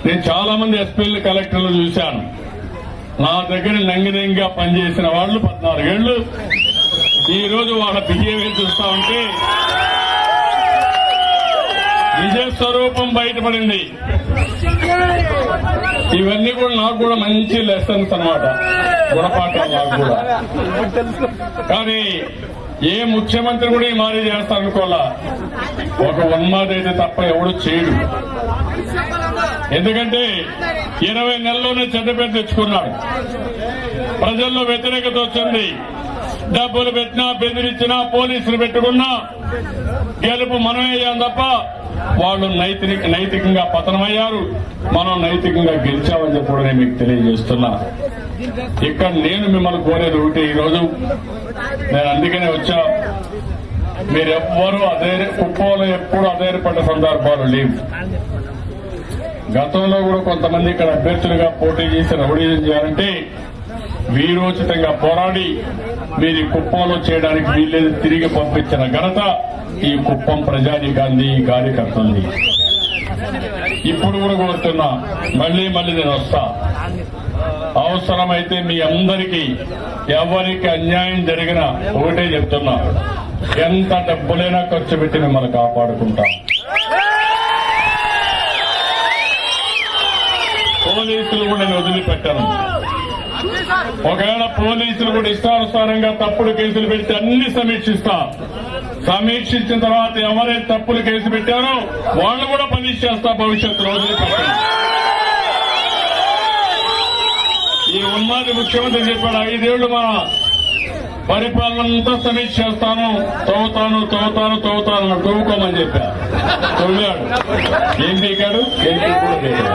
నేను చాలా మంది ఎస్పీలు కలెక్టర్లు చూశాను నా దగ్గర నంగినంగా పనిచేసిన వాళ్ళు పద్నాలుగేళ్లు ఈ రోజు వాళ్ళ బిహేవియర్ చూస్తా ఉంటే నిజ స్వరూపం బయటపడింది ఇవన్నీ కూడా నాకు కూడా మంచి లెసన్స్ అన్నమాట గుణపాఠం నాకు కూడా కానీ ఏ ముఖ్యమంత్రి కూడా ఈ మారి చేస్తారనుకోవాలా ఒక ఉన్మాది అయితే తప్ప ఎవడు చేయడు ఎందుకంటే ఇరవై నెలల్లోనే చెడ్డ పేరు తెచ్చుకున్నాడు ప్రజల్లో వ్యతిరేకత వచ్చింది డబ్బులు పెట్టినా బెదిరించినా పోలీసులు పెట్టుకున్నా గెలుపు మనమే అయ్యాం తప్ప వాళ్ళు నైతిక నైతికంగా పతనమయ్యారు మనం నైతికంగా గెలిచామని చెప్పి కూడా నేను మీకు తెలియజేస్తున్నా ఇక్కడ నేను మిమ్మల్ని కోరేది ఒకటి ఈరోజు నేను అందుకనే వచ్చా మీరెవ్వరూ అదే కుప్పంలో ఎప్పుడు అధైర్యపడ్డ సందర్భాలు లేవు గతంలో కూడా కొంతమంది ఇక్కడ అభ్యర్థులుగా పోటీ చేసి రౌడీజం చేయాలంటే వీరోచితంగా పోరాడి మీరు ఈ కుప్పంలో చేయడానికి వీల్లేదు తిరిగి పంపించిన ఘనత ఈ కుప్పం ప్రజానీకాంది ఈ కార్యకర్తలది ఇప్పుడు కూడా కోరుతున్నా మళ్ళీ మళ్ళీ నేను వస్తా అవసరమైతే మీ అందరికీ ఎవరికి అన్యాయం జరిగినా ఒకటే చెప్తున్నా ఎంత డబ్బులైనా ఖర్చు పెట్టి మిమ్మల్ని కాపాడుకుంటాం పోలీసులు కూడా నేను వదిలిపెట్టాను ఒకవేళ పోలీసులు కూడా ఇష్టానుసారంగా తప్పుడు కేసులు పెడితే అన్ని సమీక్షిస్తా సమీక్షించిన తర్వాత ఎవరైతే తప్పులు కేసు పెట్టారో వాళ్ళు కూడా పనిష్ చేస్తా భవిష్యత్తులో వదిలిపెట్టాను ఈ ఉన్మాది ముఖ్యమంత్రి చెప్పాడు ఐదేళ్లు మన పరిపాలన అంతా సమీక్ష చేస్తాను తవ్వుతాను తవ్వుతాను తవ్వుతాను అని తవ్వుకోమని చెప్పా తవ్వాడు ఏం పీకాడు ఏం పీకుడు పీకాడు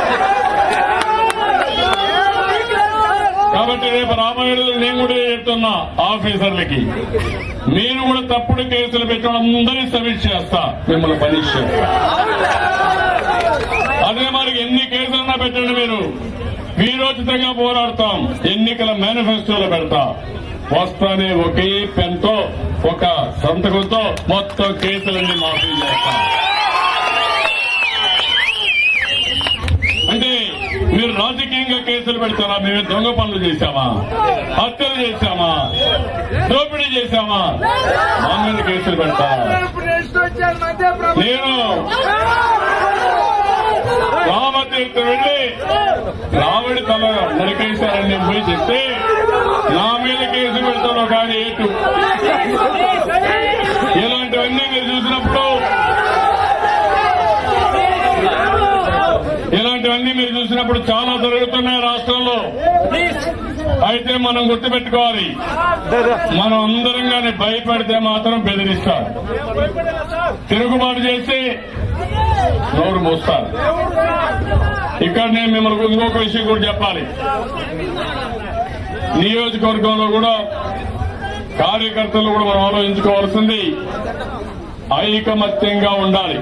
కాబట్టి రేపు రాబోయేది నేను కూడా చెప్తున్నా ఆఫీసర్లకి నేను కూడా తప్పుడు కేసులు పెట్టిన అందరినీ సమీక్ష చేస్తా మిమ్మల్ని పనిష్ చేస్తా అదే మరి ఎన్ని కేసులన్నా పెట్టండి మీరు వీరోచితంగా పోరాడతాం ఎన్నికల మేనిఫెస్టోలో పెడతా వస్తానే ఒకే పెన్తో ఒక సంతకంతో మొత్తం కేసులన్నీ మాఫీ చేస్తాం అంటే మీరు రాజకీయంగా కేసులు పెడతారా మేము దొంగ పనులు చేశామా హత్యలు చేశామా దోపిడీ చేశామా మా మీద కేసులు పెడతా నేను రామతీర్థ వెళ్లి రాముడి తల నరికేశారని నేను పోయి చెప్తే నా మీద కేసు పెడతాను కానీ ఏటు ఇలాంటివన్నీ మీరు చూసినప్పుడు ఇలాంటివన్నీ మీరు చూసినప్పుడు చాలా జరుగుతున్నాయి రాష్ట్రంలో అయితే మనం గుర్తుపెట్టుకోవాలి మనం అందరం కానీ భయపడితే మాత్రం బెదిరిస్తారు తిరుగుబాటు చేసి నోరు మూస్తారు ఇక్కడ నేను మిమ్మల్ని ఇంకొక విషయం కూడా చెప్పాలి నియోజకవర్గంలో కూడా కార్యకర్తలు కూడా మనం ఆలోచించుకోవాల్సింది ఐకమత్యంగా ఉండాలి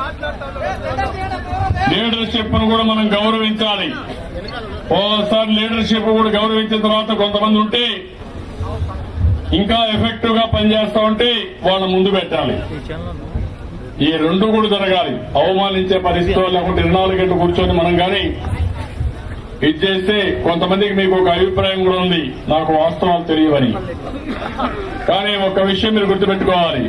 లీడర్షిప్ ను కూడా మనం గౌరవించాలి ఓసారి లీడర్షిప్ కూడా గౌరవించిన తర్వాత కొంతమంది ఉంటే ఇంకా ఎఫెక్టివ్ గా పనిచేస్తా ఉంటే వాళ్ళ ముందు పెట్టాలి ఈ రెండు కూడా జరగాలి అవమానించే పరిస్థితులు లేకుంటే ఇరవై నాలుగు గంటలు కూర్చొని మనం కానీ ఇది చేస్తే కొంతమందికి మీకు ఒక అభిప్రాయం కూడా ఉంది నాకు వాస్తవాలు తెలియవని కానీ ఒక విషయం మీరు గుర్తుపెట్టుకోవాలి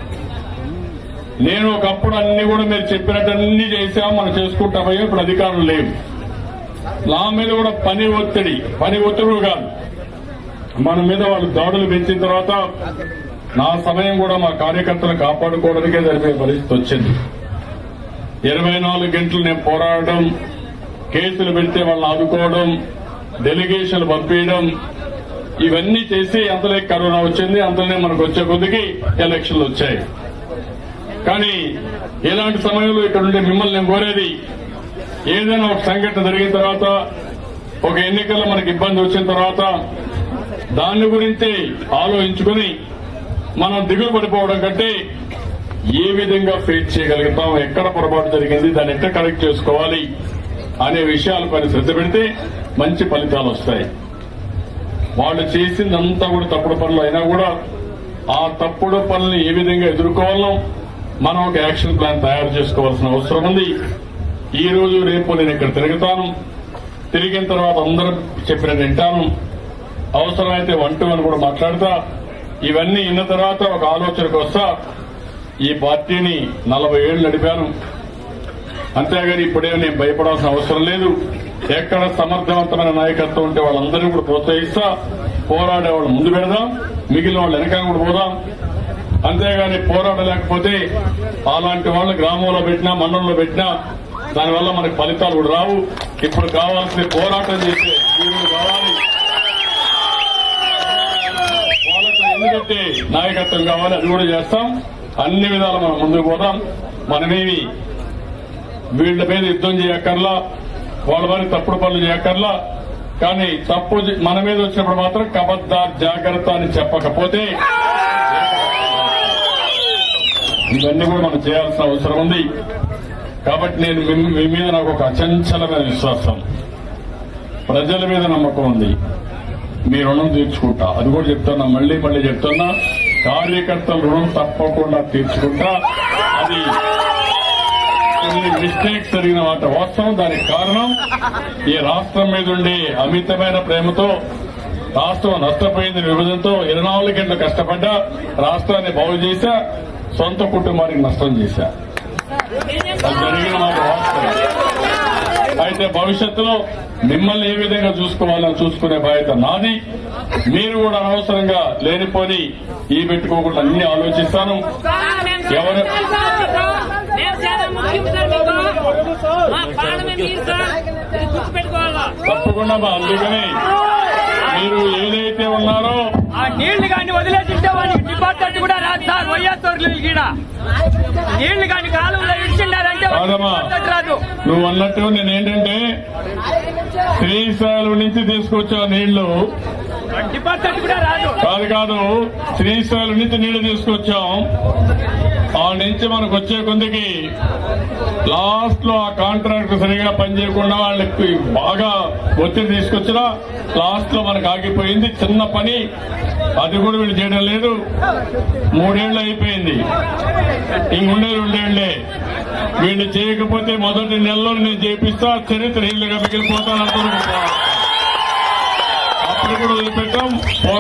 నేను ఒకప్పుడు అన్ని కూడా మీరు చెప్పినట్టు అన్ని చేశాం మనం చేసుకుంటా పోయాం ఇప్పుడు అధికారులు లేవు నా మీద కూడా పని ఒత్తిడి పని ఒత్తిడి కాదు మన మీద వాళ్ళు దాడులు పెంచిన తర్వాత నా సమయం కూడా మా కార్యకర్తలు కాపాడుకోవడానికే జరిపే పరిస్థితి వచ్చింది ఇరవై నాలుగు గంటలు నేను పోరాడడం కేసులు పెడితే వాళ్ళని ఆదుకోవడం డెలిగేషన్లు పంపించడం ఇవన్నీ చేసి అంతలో కరోనా వచ్చింది అంతలోనే మనకు వచ్చే కొద్దికి ఎలక్షన్లు వచ్చాయి కానీ ఇలాంటి సమయంలో ఇక్కడ ఉండే మిమ్మల్ని నేను కోరేది ఏదైనా ఒక సంఘటన జరిగిన తర్వాత ఒక ఎన్నికల్లో మనకి ఇబ్బంది వచ్చిన తర్వాత దాని గురించి ఆలోచించుకుని మనం దిగులు పడిపోవడం కంటే ఏ విధంగా ఫేస్ చేయగలుగుతాం ఎక్కడ పొరపాటు జరిగింది దాన్ని ఎట్లా కరెక్ట్ చేసుకోవాలి అనే విషయాలపై శ్రద్ధ పెడితే మంచి ఫలితాలు వస్తాయి వాళ్ళు చేసిందంతా కూడా తప్పుడు పనులు అయినా కూడా ఆ తప్పుడు పనులను ఏ విధంగా ఎదుర్కోవాలో మనం ఒక యాక్షన్ ప్లాన్ తయారు చేసుకోవాల్సిన అవసరం ఉంది ఈ రోజు రేపు నేను ఇక్కడ తిరుగుతాను తిరిగిన తర్వాత అందరూ చెప్పిన వింటాను అవసరమైతే వన్ టు వన్ కూడా మాట్లాడతా ఇవన్నీ ఇన్న తర్వాత ఒక ఆలోచనకు వస్తా ఈ పార్టీని నలభై ఏళ్ళు నడిపాను అంతేగాని ఇప్పుడే నేను భయపడాల్సిన అవసరం లేదు ఎక్కడ సమర్థవంతమైన నాయకత్వం ఉంటే వాళ్ళందరినీ కూడా ప్రోత్సహిస్తా పోరాడే వాళ్ళు ముందు పెడదాం మిగిలిన వాళ్ళు వెనకాల కూడా పోదాం అంతేగాని పోరాడలేకపోతే అలాంటి వాళ్ళు గ్రామంలో పెట్టినా మండలంలో పెట్టినా దానివల్ల మనకు ఫలితాలు కూడా రావు ఇప్పుడు కావాల్సిన పోరాటం చేసే వీరులు కావాలి వాళ్ళకు ఎందుకంటే నాయకత్వం కావాలి అది కూడా చేస్తాం అన్ని విధాలు మనం ముందుకు పోదాం మనమేమి వీళ్ళ మీద యుద్ధం చేయక్కర్లా వాళ్ళ వారి తప్పుడు పనులు చేయక్కర్లా కానీ తప్పు చే- మన మీద వచ్చినప్పుడు మాత్రం కబద్దార్ జాగ్రత్త అని చెప్పకపోతే ఇవన్నీ కూడా మనం చేయాల్సిన అవసరం ఉంది కాబట్టి నేను మీ- మీ మీద నాకు ఒక అచంచలమైన విశ్వాసం ప్రజల మీద నమ్మకం ఉంది మీ రుణం తీర్చుకుంటా అది కూడా చెప్తున్నా మళ్ళీ మళ్ళీ చెప్తున్నా కార్యకర్తల రుణం తప్పకుండా తీర్చుకుంటా అది కొన్ని మిస్టేక్స్ జరిగిన మాట వాస్తవం దానికి కారణం ఈ రాష్ట్రం మీద ఉండే అమితమైన ప్రేమతో రాష్ట్రం నష్టపోయింది విభజనతో ఇరవై నాలుగు గంటలు కష్టపడ్డా రాష్ట్రాన్ని బాగు చేశా సొంత కుటుంబానికి నష్టం చేశా అది జరిగిన మాట వాస్తవం అయితే భవిష్యత్తులో మిమ్మల్ని ఏ విధంగా చూసుకోవాలని చూసుకునే బాధ్యత నాది మీరు కూడా అనవసరంగా లేనిపోని ఈ పెట్టుకోకుండా అన్ని ఆలోచిస్తాను ఎవరు- మేము చాలా ముఖ్యం సార్ మీకు మా పాడమే మీరు సార్ ఇది గుర్తుపెట్టుకోవాలా తప్పకుండా మా అందుకని మీరు ఏదైతే ఉన్నారో ఆ నీళ్లు కానీ వదిలేసింటే వానికి డిపార్ట్మెంట్ కూడా రాదు సార్ వైఎస్ఆర్ ఈడ నీళ్లు కానీ కాలంలో ఇడిచిండారంటే వానికి కాదమ్మా. డిపార్ట్మెంట్ రాదు నువ్వు అన్నట్టు నేనేంటంటే శ్రీశైలం నుంచి తీసుకొచ్చా నీళ్లు డిపార్ట్మెంట్ కూడా రాదు కాదు కాదు శ్రీశైలం నుంచి నీళ్లు తీసుకొచ్చాం ఆ నుంచి మనకు వచ్చే కొందికి లాస్ట్ లో ఆ కాంట్రాక్ట్ సరిగా పనిచేయకుండా వాళ్ళకి బాగా ఒత్తిడి తీసుకొచ్చినా లాస్ట్ లో మనకు ఆగిపోయింది చిన్న పని అది కూడా వీళ్ళు చేయడం లేదు మూడేళ్లు అయిపోయింది ఇంకుండే రెండేళ్లే వీళ్ళు చేయకపోతే మొదటి నెలలో నేను చేపిస్తా చరిత్ర ఇల్లుగా మిగిలిపోతాను అనుకున్నాను అప్పుడు కూడా వదిలిపెట్టాం పోరాటం